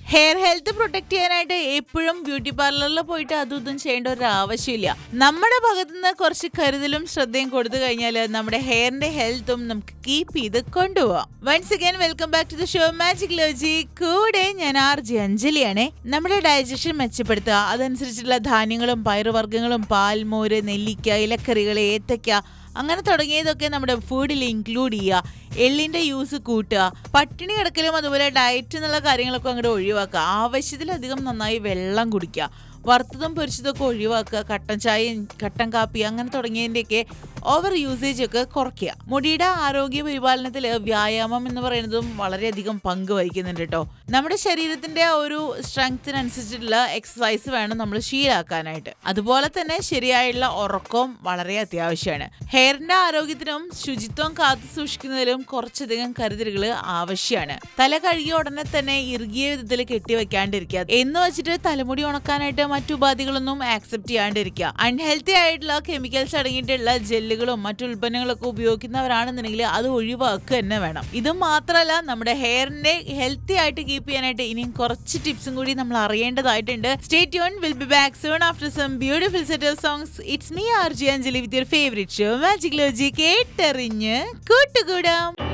hair health protect ചെയ്യാനായിട്ട് എപ്പോഴും beauty പാർലറിൽ പോയിട്ട് അതും ഇതും ചെയ്യേണ്ട ഒരു ആവശ്യമില്ല നമ്മുടെ ഭാഗത്തു നിന്ന് കുറച്ച് കരുതലും ശ്രദ്ധയും കൊടുത്തു കഴിഞ്ഞാൽ നമ്മുടെ ഹെയറിന്റെ ഹെൽത്തും നമുക്ക് കീപ്പ് ചെയ്ത് കൊണ്ടുപോവാം once again welcome back to the show magic ലോജി കൂടെ ഞാൻ ആർ ജി അഞ്ജലിയാണേ നമ്മുടെ ഡൈജഷൻ മെച്ചപ്പെടുത്തുക അതനുസരിച്ചുള്ള ധാന്യങ്ങളും പയറുവർഗ്ഗങ്ങളും പാൽ മോര് നെല്ലിക്ക ഇലക്കറികൾ ഏത്തയ്ക്ക അങ്ങനെ തുടങ്ങിയതൊക്കെ നമ്മുടെ ഫുഡിൽ ഇൻക്ലൂഡ് ചെയ്യുക എള്ളിന്റെ യൂസ് കൂട്ടുക പട്ടിണി കിടക്കലും അതുപോലെ ഡയറ്റ് എന്നുള്ള കാര്യങ്ങളൊക്കെ അങ്ങോട്ട് ഒഴിവാക്കുക ആവശ്യത്തിലധികം നന്നായി വെള്ളം കുടിക്കുക വറുത്തതും പൊരിച്ചതൊക്കെ ഒഴിവാക്കുക കട്ടൻ ചായയും കട്ടൻ കാപ്പി അങ്ങനെ തുടങ്ങിയതിൻ്റെയൊക്കെ ഓവർ യൂസേജ് ഒക്കെ കുറയ്ക്കുക മുടിയുടെ ആരോഗ്യ പരിപാലനത്തിൽ വ്യായാമം എന്ന് പറയുന്നതും വളരെയധികം പങ്ക് വഹിക്കുന്നുണ്ട് കേട്ടോ നമ്മുടെ ശരീരത്തിന്റെ ആ ഒരു സ്ട്രെങ്ത്തിനനുസരിച്ചിട്ടുള്ള എക്സസൈസ് വേണം നമ്മൾ ശീലാക്കാനായിട്ട് അതുപോലെ തന്നെ ശരിയായുള്ള ഉറക്കവും വളരെ അത്യാവശ്യമാണ് ഹെയറിന്റെ ആരോഗ്യത്തിനും ശുചിത്വം കാത്തു സൂക്ഷിക്കുന്നതിലും കുറച്ചധികം കരുതലുകൾ ആവശ്യമാണ് തല കഴുകിയ ഉടനെ തന്നെ ഇറുകിയ വിധത്തിൽ കെട്ടിവെക്കാണ്ടിരിക്കുക എന്ന് വെച്ചിട്ട് തലമുടി ഉണക്കാനായിട്ട് മറ്റു ഉപാധികളൊന്നും ആക്സെപ്റ്റ് ചെയ്യാണ്ടിരിക്കുക അൺഹെൽത്തി ആയിട്ടുള്ള കെമിക്കൽസ് അടങ്ങിയിട്ടുള്ള ജെല്ലുകളും മറ്റു ഉൽപ്പന്നങ്ങളൊക്കെ ഉപയോഗിക്കുന്നവരാണെന്നുണ്ടെങ്കിൽ അത് ഒഴിവാക്കുക തന്നെ വേണം ഇത് മാത്രമല്ല നമ്മുടെ ഹെയറിനെ ഹെൽത്തി ആയിട്ട് കീപ്പ് ചെയ്യാനായിട്ട് ഇനിയും കുറച്ച് ടിപ്സും കൂടി നമ്മൾ അറിയേണ്ടതായിട്ടുണ്ട് stay tune will be back soon after some beautiful set of songs it's me R J Anjali with your favourite show magic ലോജി കേട്ടറിഞ്ഞ് കൂട്ടുകൂടാം